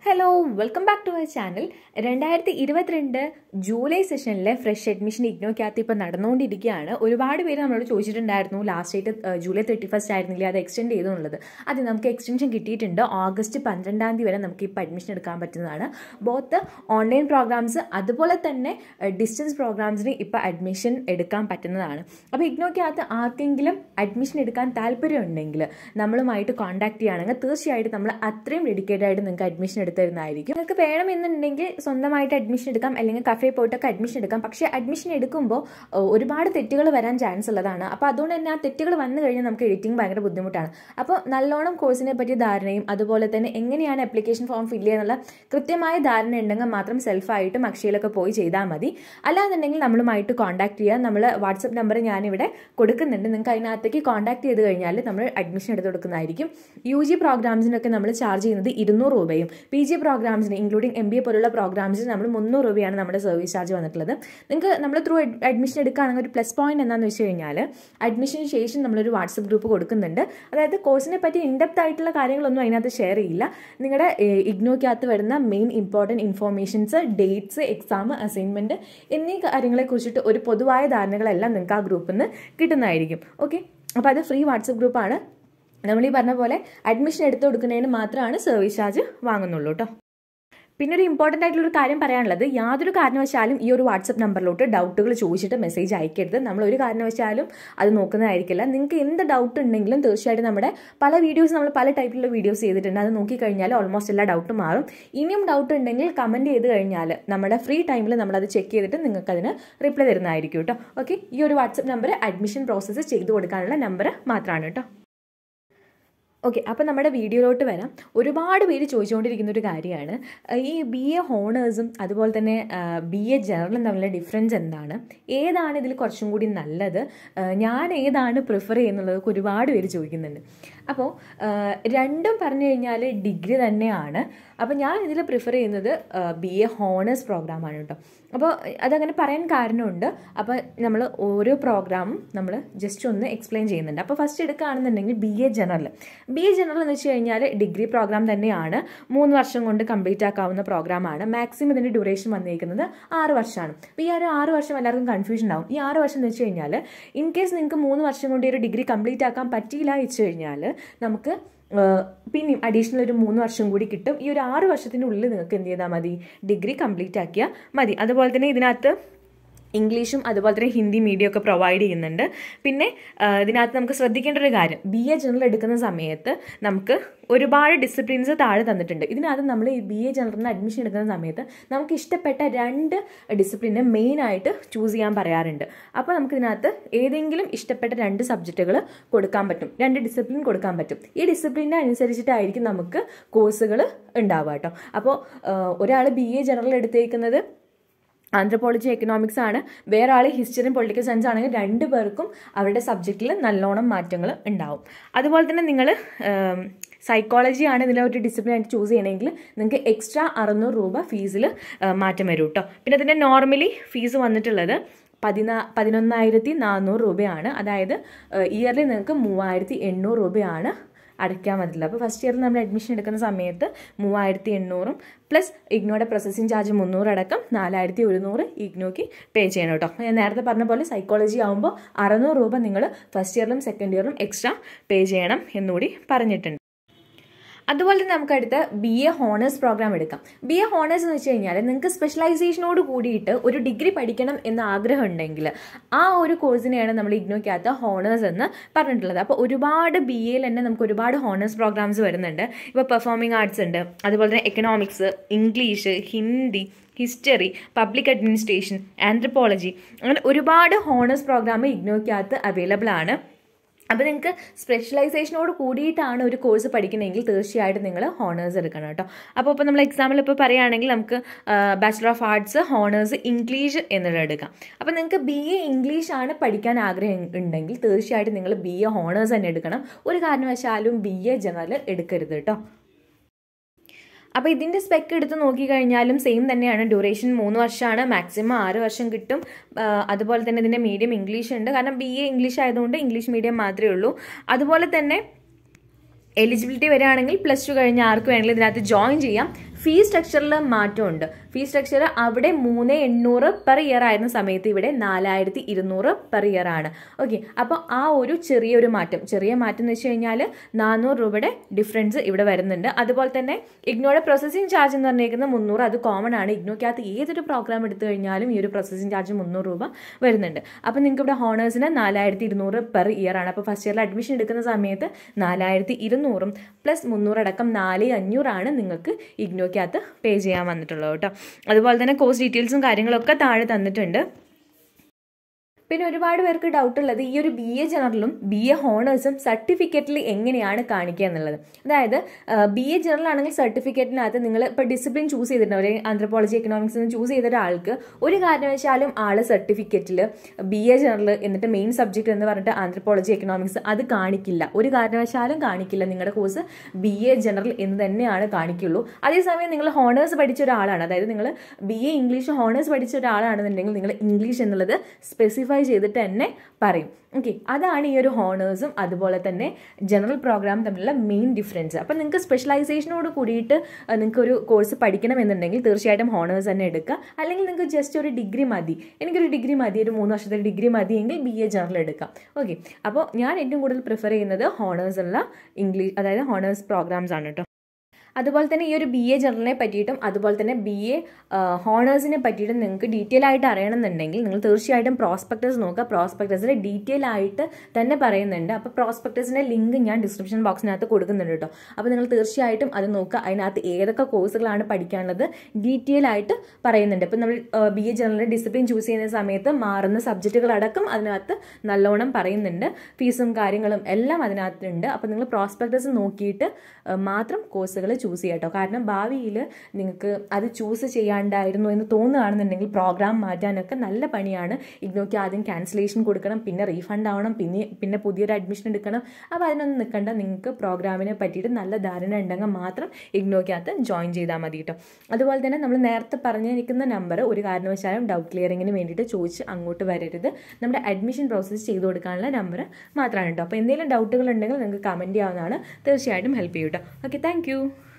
hello welcome back to our channel രണ്ടായിരത്തി ഇരുപത്തിരണ്ട് July സെഷനിലെ ഫ്രഷ് അഡ്മിഷൻ ഇഗ്നോക്കകത്ത് ഇപ്പോൾ നടന്നുകൊണ്ടിരിക്കുകയാണ് ഒരുപാട് പേര് നമ്മളോട് ചോദിച്ചിട്ടുണ്ടായിരുന്നു last date July thirty first ആയിരുന്നില്ല അത് എക്സ്റ്റെൻഡ് ചെയ്തു എന്നുള്ളത് അത് നമുക്ക് എക്സ്റ്റൻഷൻ കിട്ടിയിട്ടുണ്ട് ഓഗസ്റ്റ് പന്ത്രണ്ടാം തീയതി വരെ നമുക്ക് ഇപ്പോൾ അഡ്മിഷൻ എടുക്കാൻ പറ്റുന്നതാണ് ബോത്ത് ഓൺലൈൻ പ്രോഗ്രാംസ് അതുപോലെ തന്നെ ഡിസ്റ്റൻസ് പ്രോഗ്രാംസിന് ഇപ്പോൾ അഡ്മിഷൻ എടുക്കാൻ പറ്റുന്നതാണ് അപ്പോൾ ഇഗ്നോക്കകത്ത് ആർക്കെങ്കിലും അഡ്മിഷൻ എടുക്കാൻ താല്പര്യമുണ്ടെങ്കിൽ നമ്മളുമായിട്ട് കോൺടാക്ട് ചെയ്യുകയാണെങ്കിൽ തീർച്ചയായിട്ടും നമ്മൾ അത്രയും ഡെഡിക്കേറ്റഡ് ആയിട്ട് നിങ്ങൾക്ക് അഡ്മിഷൻ എടുത്ത് തരുന്നതായിരിക്കും നിങ്ങൾക്ക് വേണമെന്നുണ്ടെങ്കിൽ സ്വന്തമായിട്ട് അഡ്മിഷൻ എടുക്കാം അല്ലെങ്കിൽ കഫേ പോയിട്ടൊക്കെ അഡ്മിഷൻ എടുക്കാം പക്ഷേ അഡ്മിഷൻ എടുക്കുമ്പോൾ ഒരുപാട് തെറ്റുകൾ വരാൻ ചാൻസ് ഉള്ളതാണ് അപ്പോൾ അതുകൊണ്ട് തന്നെ ആ തെറ്റുകൾ വന്നു കഴിഞ്ഞാൽ നമുക്ക് എഡിറ്റിംഗ് ഭയങ്കര ബുദ്ധിമുട്ടാണ് അപ്പോൾ നല്ലോണം കോഴ്സിനെ പറ്റിയ ധാരണയും അതുപോലെ തന്നെ എങ്ങനെയാണ് ആപ്ലിക്കേഷൻ ഫോം ഫില്ല് ചെയ്യാന്നുള്ള കൃത്യമായ ധാരണ ഉണ്ടെങ്കിൽ മാത്രം സെൽഫായിട്ടും അക്ഷയയിലൊക്കെ പോയി ചെയ്താൽ മതി അല്ലാന്നുണ്ടെങ്കിൽ നമ്മളുമായിട്ട് കോൺടാക്ട് ചെയ്യുക നമ്മൾ വാട്സപ്പ് നമ്പർ ഞാനിവിടെ കൊടുക്കുന്നുണ്ട് നിങ്ങൾക്ക് അതിനകത്തേക്ക് കോൺടാക്ട് ചെയ്ത് കഴിഞ്ഞാൽ നമ്മൾ അഡ്മിഷൻ എടുത്ത് കൊടുക്കുന്നതായിരിക്കും യു ജി പ്രോഗ്രാംസിനൊക്കെ നമ്മൾ ചാർജ് ചെയ്യുന്നത് ഇരുന്നൂറ് രൂപയും പി ജി പ്രോഗ്രാംസിന് ഇൻക്ലൂഡിംഗ് എം ബി എ പോലുള്ള പ്രോഗ്രാംസിന് നമ്മൾ മുന്നൂറ് രൂപയാണ് നമ്മുടെ സർവീസ് ചാർജ് വന്നിട്ടുള്ളത് നിങ്ങൾക്ക് നമ്മൾ ത്രൂ അഡ്മിഷൻ എടുക്കുകയാണെങ്കിൽ ഒരു പ്ലസ് പോയിന്റ് എന്താണെന്ന് വെച്ച് കഴിഞ്ഞാൽ അഡ്മിഷന് ശേഷം നമ്മളൊരു വാട്സപ്പ് ഗ്രൂപ്പ് കൊടുക്കുന്നുണ്ട് അതായത് കോഴ്സിനെ പറ്റി ഇൻഡെപ്ത് ആയിട്ടുള്ള കാര്യങ്ങളൊന്നും അതിനകത്ത് ഷെയർ ചെയ്യില്ല നിങ്ങളുടെ ഇഗ്നോക്കകത്ത് വരുന്ന main important informations dates exam assignment എന്നീ കാര്യങ്ങളെ കുറിച്ചിട്ട് ഒരു പൊതുവായ ധാരണകളെല്ലാം നിങ്ങൾക്ക് ആ ഗ്രൂപ്പിൽ നിന്ന് കിട്ടുന്നതായിരിക്കും ഓക്കെ അപ്പോൾ അത് ഫ്രീ വാട്സപ്പ് ഗ്രൂപ്പാണ് നമ്മൾ ഈ പറഞ്ഞ പോലെ അഡ്മിഷൻ എടുത്തു കൊടുക്കുന്നതിന് മാത്രമാണ് സർവീസ് ചാർജ് വാങ്ങുന്നുള്ളൂ കേട്ടോ പിന്നെ ഒരു ഇമ്പോർട്ടൻ്റ് ആയിട്ടുള്ള ഒരു കാര്യം പറയാനുള്ളത് യാതൊരു കാരണവശാലും ഈ ഒരു വാട്സപ്പ് നമ്പറിലോട്ട് ഡൗട്ടുകൾ ചോദിച്ചിട്ട് മെസ്സേജ് അയക്കരുത് നമ്മൾ ഒരു കാരണവശാലും അത് നോക്കുന്നതായിരിക്കില്ല നിങ്ങൾക്ക് എന്ത് ഡൗട്ട് ഉണ്ടെങ്കിലും തീർച്ചയായിട്ടും നമ്മുടെ പല വീഡിയോസ് നമ്മൾ പല ടൈപ്പിലുള്ള വീഡിയോസ് ചെയ്തിട്ടുണ്ട് അത് നോക്കിക്കഴിഞ്ഞാൽ ഓൾമോസ്റ്റ് എല്ലാ ഡൗട്ടും മാറും ഇനിയും ഡൗട്ട് ഉണ്ടെങ്കിൽ കമൻറ്റ് ചെയ്ത് കഴിഞ്ഞാൽ നമ്മുടെ ഫ്രീ ടൈമിൽ നമ്മളത് ചെക്ക് ചെയ്തിട്ട് നിങ്ങൾക്ക് അതിന് റിപ്ലൈ തരുന്നതായിരിക്കും കേട്ടോ ഓക്കെ ഈ ഒരു വാട്സപ്പ് നമ്പർ അഡ്മിഷൻ പ്രോസസ്സ് ചെയ്തു കൊടുക്കാനുള്ള നമ്പർ മാത്രമാണ് കേട്ടോ ഓക്കെ അപ്പോൾ നമ്മുടെ വീഡിയോയിലോട്ട് വരാം ഒരുപാട് പേര് ചോദിച്ചുകൊണ്ടിരിക്കുന്ന ഒരു കാര്യമാണ് ഈ ബി എ ഹോണേഴ്സും അതുപോലെ തന്നെ ബി എ ജനറലും തമ്മിലുള്ള ഡിഫറൻസ് എന്താണ് ഏതാണ് ഇതിൽ കുറച്ചും കൂടി നല്ലത് ഞാൻ ഏതാണ് പ്രിഫർ ചെയ്യുന്നുള്ളതൊക്കെ ഒരുപാട് പേര് ചോദിക്കുന്നുണ്ട് അപ്പോൾ രണ്ടും പറഞ്ഞു കഴിഞ്ഞാൽ ഡിഗ്രി തന്നെയാണ് അപ്പോൾ ഞാൻ ഇതിൽ പ്രിഫർ ചെയ്യുന്നത് ബി എ ഹോണേഴ്സ് പ്രോഗ്രാമാണ് കേട്ടോ അപ്പോൾ അതങ്ങനെ പറയാൻ കാരണമുണ്ട് അപ്പോൾ നമ്മൾ ഓരോ പ്രോഗ്രാമും നമ്മൾ ജസ്റ്റ് ഒന്ന് എക്സ്പ്ലെയിൻ ചെയ്യുന്നുണ്ട് അപ്പോൾ ഫസ്റ്റ് എടുക്കുകയാണെന്നുണ്ടെങ്കിൽ B A general B A general എന്ന് വെച്ച് കഴിഞ്ഞാൽ ഡിഗ്രി പ്രോഗ്രാം തന്നെയാണ് മൂന്ന് വർഷം കൊണ്ട് കംപ്ലീറ്റ് ആക്കാവുന്ന പ്രോഗ്രാമാണ് മാക്സിമം ഇതിൻ്റെ ഡ്യൂറേഷൻ വന്നിരിക്കുന്നത് ആറ് വർഷമാണ് അപ്പോൾ ഈ ഒരു ആറ് വർഷം എല്ലാവർക്കും കൺഫ്യൂഷൻ ആവും ഈ ആറ് വർഷം എന്ന് വെച്ച് കഴിഞ്ഞാൽ ഇൻ കേസ് നിങ്ങൾക്ക് മൂന്ന് വർഷം കൊണ്ട് ഈ ഒരു ഡിഗ്രി കംപ്ലീറ്റ് ആക്കാൻ പറ്റിയില്ല വെച്ച് കഴിഞ്ഞാൽ നമുക്ക് പിന്നെയും അഡീഷണൽ ഒരു മൂന്ന് വർഷം കൂടി കിട്ടും ഈ ഒരു ആറ് വർഷത്തിനുള്ളിൽ നിങ്ങൾക്ക് എന്ത് ചെയ്താൽ മതി ഡിഗ്രി കംപ്ലീറ്റ് ആക്കിയാൽ മതി അതുപോലെ തന്നെ ഇതിനകത്ത് ഇംഗ്ലീഷും അതുപോലെ തന്നെ ഹിന്ദി മീഡിയം ഒക്കെ പ്രൊവൈഡ് ചെയ്യുന്നുണ്ട് പിന്നെ ഇതിനകത്ത് നമുക്ക് ശ്രദ്ധിക്കേണ്ട ഒരു കാര്യം ബി എ ജനറൽ എടുക്കുന്ന സമയത്ത് നമുക്ക് ഒരുപാട് ഡിസിപ്ലിൻസ് താഴെ തന്നിട്ടുണ്ട് ഇതിനകത്ത് നമ്മൾ ഈ ബി എ ജനറലിന് അഡ്മിഷൻ എടുക്കുന്ന സമയത്ത് നമുക്ക് ഇഷ്ടപ്പെട്ട രണ്ട് ഡിസിപ്ലിനെ മെയിനായിട്ട് ചൂസ് ചെയ്യാൻ പറയാറുണ്ട് അപ്പോൾ നമുക്ക് ഇതിനകത്ത് ഏതെങ്കിലും ഇഷ്ടപ്പെട്ട രണ്ട് സബ്ജക്റ്റുകൾ കൊടുക്കാൻ പറ്റും രണ്ട് ഡിസിപ്ലിൻ കൊടുക്കാൻ പറ്റും ഈ ഡിസിപ്ലിനെ അനുസരിച്ചിട്ടായിരിക്കും നമുക്ക് കോഴ്സുകൾ ഉണ്ടാവുക കേട്ടോ അപ്പോൾ ഒരാൾ ബി എ ജനറൽ എടുത്തേക്കുന്നത് ആന്ത്രപ്പോളജി എക്കണോമിക്സ് ആണ് വേറെ ആൾ ഹിസ്റ്ററിയും പൊളിറ്റിക്കൽ സയൻസ് ആണെങ്കിൽ രണ്ട് പേർക്കും അവരുടെ സബ്ജക്റ്റിൽ നല്ലോണം മാറ്റങ്ങൾ ഉണ്ടാവും അതുപോലെ തന്നെ നിങ്ങൾ സൈക്കോളജി ആണ് ഇതിലെ ഒരു ഡിസിപ്ലിൻ ആയിട്ട് ചൂസ് ചെയ്യണമെങ്കിൽ നിങ്ങൾക്ക് എക്സ്ട്രാ അറുന്നൂറ് രൂപ ഫീസിൽ മാറ്റം വരും കേട്ടോ പിന്നെ അതിൻ്റെ നോർമലി ഫീസ് വന്നിട്ടുള്ളത് പതിനാ പതിനൊന്നായിരത്തി നാനൂറ് രൂപയാണ് അതായത് ഇയർലി നിങ്ങൾക്ക് മൂവായിരത്തി എണ്ണൂറ് രൂപയാണ് അടയ്ക്കാൻ പറ്റില്ല അപ്പോൾ ഫസ്റ്റ് ഇയറിൽ നമ്മൾ അഡ്മിഷൻ എടുക്കുന്ന സമയത്ത് മൂവായിരത്തി എണ്ണൂറും പ്ലസ് ഇഗ്നോയുടെ പ്രോസസ്സിംഗ് ചാർജ് മുന്നൂറ് അടക്കം നാലായിരത്തി ഒരുന്നൂറ് ഇഗ്നോയ്ക്ക് പേ ചെയ്യണം കേട്ടോ ഞാൻ നേരത്തെ പറഞ്ഞ പോലെ സൈക്കോളജി ആകുമ്പോൾ അറുന്നൂറ് രൂപ നിങ്ങൾ ഫസ്റ്റ് ഇയറിലും സെക്കൻഡ് ഇയറിലും എക്സ്ട്രാ പേ ചെയ്യണം എന്നുകൂടി പറഞ്ഞിട്ടുണ്ട് അതുപോലെ തന്നെ നമുക്ക് അടുത്ത ബി എ ഹോണേഴ്സ് പ്രോഗ്രാം എടുക്കാം ബി എ ഹോണേഴ്സ് എന്ന് വെച്ച് കഴിഞ്ഞാൽ നിങ്ങൾക്ക് സ്പെഷ്യലൈസേഷനോട് കൂടിയിട്ട് ഒരു ഡിഗ്രി പഠിക്കണം എന്ന ആഗ്രഹം ഉണ്ടെങ്കിൽ ആ ഒരു കോഴ്സിനെയാണ് നമ്മൾ ഇഗ്നോയ്ക്കകത്ത് ഹോണേഴ്സ് എന്ന് പറഞ്ഞിട്ടുള്ളത് അപ്പോൾ ഒരുപാട് ബി എയിൽ തന്നെ നമുക്ക് ഒരുപാട് ഹോണേഴ്സ് പ്രോഗ്രാംസ് വരുന്നുണ്ട് ഇപ്പോൾ പെർഫോമിംഗ് ആർട്സ് ഉണ്ട് അതുപോലെ തന്നെ economics English Hindi history public administration anthropology അങ്ങനെ ഒരുപാട് ഹോണേഴ്സ് പ്രോഗ്രാം ഇഗ്നോയ്ക്കകത്ത് അവൈലബിൾ ആണ് അപ്പോൾ നിങ്ങൾക്ക് സ്പെഷ്യലൈസേഷനോട് കൂടിയിട്ടാണ് ഒരു കോഴ്സ് പഠിക്കണമെങ്കിൽ തീർച്ചയായിട്ടും നിങ്ങൾ ഹോണേഴ്സ് എടുക്കണം കേട്ടോ അപ്പോൾ ഇപ്പോൾ നമ്മൾ എക്സാമ്പിൾ ഇപ്പോൾ പറയുകയാണെങ്കിൽ നമുക്ക് bachelor of arts honours English എന്നുള്ളത് എടുക്കാം അപ്പോൾ നിങ്ങൾക്ക് ബി എ ഇംഗ്ലീഷ് ആണ് പഠിക്കാൻ ആഗ്രഹം ഉണ്ടെങ്കിൽ തീർച്ചയായിട്ടും നിങ്ങൾ ബി എ ഹോണേഴ്സ് തന്നെ എടുക്കണം ഒരു കാരണവശാലും ബി എ ജനറൽ എടുക്കരുത് കേട്ടോ അപ്പോൾ ഇതിൻ്റെ സ്പെക്ക് എടുത്ത് നോക്കിക്കഴിഞ്ഞാലും സെയിം തന്നെയാണ് ഡ്യൂറേഷൻ മൂന്ന് വർഷമാണ് മാക്സിമം ആറ് വർഷം കിട്ടും അതുപോലെ തന്നെ ഇതിൻ്റെ മീഡിയം ഇംഗ്ലീഷ് ഉണ്ട് കാരണം ബി എ ഇംഗ്ലീഷ് ആയതുകൊണ്ട് ഇംഗ്ലീഷ് മീഡിയം മാത്രമേ ഉള്ളൂ അതുപോലെ തന്നെ എലിജിബിലിറ്റി വരികയാണെങ്കിൽ പ്ലസ് ടു കഴിഞ്ഞ ആർക്ക് വേണമെങ്കിലും ഇതിനകത്ത് ജോയിൻ ചെയ്യാം ഫീ സ്ട്രക്ചറിൽ മാറ്റമുണ്ട് ഫീ സ്ട്രക്ചർ അവിടെ മൂന്ന് എണ്ണൂറ് പെർ ഇയർ ആയിരുന്ന സമയത്ത് ഇവിടെ നാലായിരത്തി ഇരുന്നൂറ് പെർ ഇയർ ആണ് ഓക്കെ അപ്പോൾ ആ ഒരു ചെറിയൊരു മാറ്റം ചെറിയ മാറ്റം എന്ന് വെച്ച് കഴിഞ്ഞാൽ നാനൂറ് രൂപയുടെ ഡിഫറൻസ് ഇവിടെ വരുന്നുണ്ട് അതുപോലെ തന്നെ ഇഗ്നോയുടെ പ്രോസസ്സിംഗ് ചാർജ് എന്ന് പറഞ്ഞിരിക്കുന്നത് മുന്നൂറ് അത് കോമൺ ആണ് ഇഗ്നോക്കകത്ത് ഏതൊരു പ്രോഗ്രാം എടുത്തു കഴിഞ്ഞാലും ഈ ഒരു പ്രോസസ്സിംഗ് ചാർജ് മുന്നൂറ് രൂപ വരുന്നുണ്ട് അപ്പോൾ നിങ്ങൾക്ക് ഇവിടെ ഹോണേഴ്സിന് നാലായിരത്തി ഇരുന്നൂറ് പെർ ഇയർ ആണ് അപ്പോൾ ഫസ്റ്റ് ഇയറിൽ അഡ്മിഷൻ എടുക്കുന്ന സമയത്ത് നാലായിരത്തി ഇരുന്നൂറും പ്ലസ് മുന്നൂറടക്കം നാല് അഞ്ഞൂറാണ് നിങ്ങൾക്ക് ഇഗ്നോക്കകത്ത് പേ ചെയ്യാൻ വന്നിട്ടുള്ളത് കേട്ടോ അതുപോലെ തന്നെ കോഴ്സ് ഡീറ്റെയിൽസും കാര്യങ്ങളൊക്കെ താഴെ തന്നിട്ടുണ്ട് പിന്നെ ഒരുപാട് പേർക്ക് ഡൗട്ട് ഉള്ളത് ഈ ഒരു ബി എ ജനറലും ബി എ ഹോണേഴ്സും സർട്ടിഫിക്കറ്റിൽ എങ്ങനെയാണ് കാണിക്കുക എന്നുള്ളത് അതായത് ബി എ ജനറൽ ആണെങ്കിൽ സർട്ടിഫിക്കറ്റിനകത്ത് നിങ്ങൾ ഇപ്പോൾ ഡിസിപ്ലിൻ ചൂസ് ചെയ്തിട്ടുണ്ട് ഒരു ആന്ത്രപ്പോളജി എക്കണോമിക്സ് എന്ന് ചൂസ് ചെയ്ത ഒരാൾക്ക് ഒരു കാരണവശാലും ആൾ സർട്ടിഫിക്കറ്റിൽ ബി എ ജനറൽ എന്നിട്ട് മെയിൻ സബ്ജക്റ്റ് എന്ന് പറഞ്ഞിട്ട് ആന്ത്രപ്പോളജി എക്കണോമിക്സ് അത് കാണിക്കില്ല ഒരു കാരണവശാലും കാണിക്കില്ല നിങ്ങളുടെ കോഴ്സ് ബി എ ജനറൽ എന്ന് തന്നെയാണ് കാണിക്കുള്ളൂ അതേസമയം നിങ്ങൾ ഹോണേഴ്സ് പഠിച്ച ഒരാളാണ് അതായത് നിങ്ങൾ ബി എ ഇംഗ്ലീഷ് ഹോണേഴ്സ് പഠിച്ച ഒരാളാണെന്നുണ്ടെങ്കിൽ നിങ്ങൾ ഇംഗ്ലീഷ് എന്നുള്ളത് സ്പെസിഫൈ ചെയ്തിട്ട് തന്നെ പറയും ഓക്കെ അതാണ് ഈ ഒരു ഹോണേഴ്സും അതുപോലെ തന്നെ ജനറൽ പ്രോഗ്രാം തമ്മിലുള്ള മെയിൻ ഡിഫറൻസ് അപ്പം നിങ്ങൾക്ക് സ്പെഷ്യലൈസേഷനോട് കൂടിയിട്ട് നിങ്ങൾക്ക് ഒരു കോഴ്സ് പഠിക്കണമെന്നുണ്ടെങ്കിൽ തീർച്ചയായിട്ടും ഹോണേഴ്സ് തന്നെ എടുക്കുക അല്ലെങ്കിൽ നിങ്ങൾക്ക് ജസ്റ്റ് ഒരു ഡിഗ്രി മതി എനിക്കൊരു ഡിഗ്രി മതി ഒരു മൂന്ന് വർഷത്തെ ഡിഗ്രി മതിയെങ്കിൽ ബി എ ജനറൽ എടുക്കാം ഓക്കെ അപ്പോൾ ഞാൻ ഏറ്റവും കൂടുതൽ പ്രിഫർ ചെയ്യുന്നത് ഹോണേഴ്സ് ഉള്ള ഇംഗ്ലീഷ് അതായത് ഹോണേഴ്സ് പ്രോഗ്രാംസ് ആണ് കേട്ടോ അതുപോലെ തന്നെ ഈ ഒരു ബി എ ജനറലിനെ പറ്റിയിട്ടും അതുപോലെ തന്നെ ബി എ ഹോണേഴ്സിനെ പറ്റിയിട്ടും നിങ്ങൾക്ക് ഡീറ്റെയിൽ ആയിട്ട് അറിയണമെന്നുണ്ടെങ്കിൽ നിങ്ങൾ തീർച്ചയായിട്ടും പ്രോസ്പെക്ടസ് നോക്കുക പ്രോസ്പെക്ടസിൽ ഡീറ്റെയിൽ ആയിട്ട് തന്നെ പറയുന്നുണ്ട് അപ്പോൾ പ്രോസ്പെക്ടസിൻ്റെ ലിങ്ക് ഞാൻ ഡിസ്ക്രിപ്ഷൻ ബോക്സിനകത്ത് കൊടുക്കുന്നുണ്ട് കേട്ടോ അപ്പോൾ നിങ്ങൾ തീർച്ചയായിട്ടും അത് നോക്കുക അതിനകത്ത് ഏതൊക്കെ കോഴ്സുകളാണ് പഠിക്കാനുള്ളത് ഡീറ്റെയിൽ ആയിട്ട് പറയുന്നുണ്ട് ഇപ്പോൾ നമ്മൾ B A general discipline choose ചെയ്യുന്ന സമയത്ത് മാറുന്ന സബ്ജക്റ്റുകളടക്കം അതിനകത്ത് നല്ലോണം പറയുന്നുണ്ട് ഫീസും കാര്യങ്ങളും എല്ലാം അതിനകത്തുണ്ട് അപ്പോൾ നിങ്ങൾ പ്രോസ്പെക്ടസ് നോക്കിയിട്ട് മാത്രം കോഴ്സുകൾ ചൂസ് ചെയ്യുക കേട്ടോ കാരണം ഭാവിയിൽ നിങ്ങൾക്ക് അത് ചൂസ് ചെയ്യാണ്ടായിരുന്നു എന്ന് തോന്നുകയാണെന്നുണ്ടെങ്കിൽ പ്രോഗ്രാം മാറ്റാനൊക്കെ നല്ല പണിയാണ് ഇഗ്നോക്ക് ആദ്യം ക്യാൻസലേഷൻ കൊടുക്കണം പിന്നെ റീഫണ്ട് ആവണം പിന്നെ പിന്നെ പുതിയൊരു അഡ്മിഷൻ എടുക്കണം അപ്പോൾ അതിനൊന്നും നിൽക്കണ്ട നിങ്ങൾക്ക് പ്രോഗ്രാമിനെ പറ്റിയിട്ട് നല്ല ധാരണ ഉണ്ടെങ്കിൽ മാത്രം ഇഗ്നോക്കകത്ത് ജോയിൻ ചെയ്താൽ മതി കേട്ടോ അതുപോലെ തന്നെ നമ്മൾ നേരത്തെ പറഞ്ഞിരിക്കുന്ന നമ്പർ ഒരു കാരണവശാലും ഡൗട്ട് ക്ലിയറിങ്ങിന് വേണ്ടിയിട്ട് ചോദിച്ച് അങ്ങോട്ട് വരരുത് നമ്മുടെ അഡ്മിഷൻ പ്രോസസ്സ് ചെയ്ത് കൊടുക്കാനുള്ള നമ്പർ മാത്രമാണ് കേട്ടോ അപ്പോൾ എന്തെങ്കിലും ഡൗട്ടുകൾ ഉണ്ടെങ്കിൽ നിങ്ങൾക്ക് കമൻറ്റ് ചെയ്യാവുന്നതാണ് തീർച്ചയായിട്ടും ഹെൽപ്പ് ചെയ്യും കേട്ടോ ഓക്കെ താങ്ക്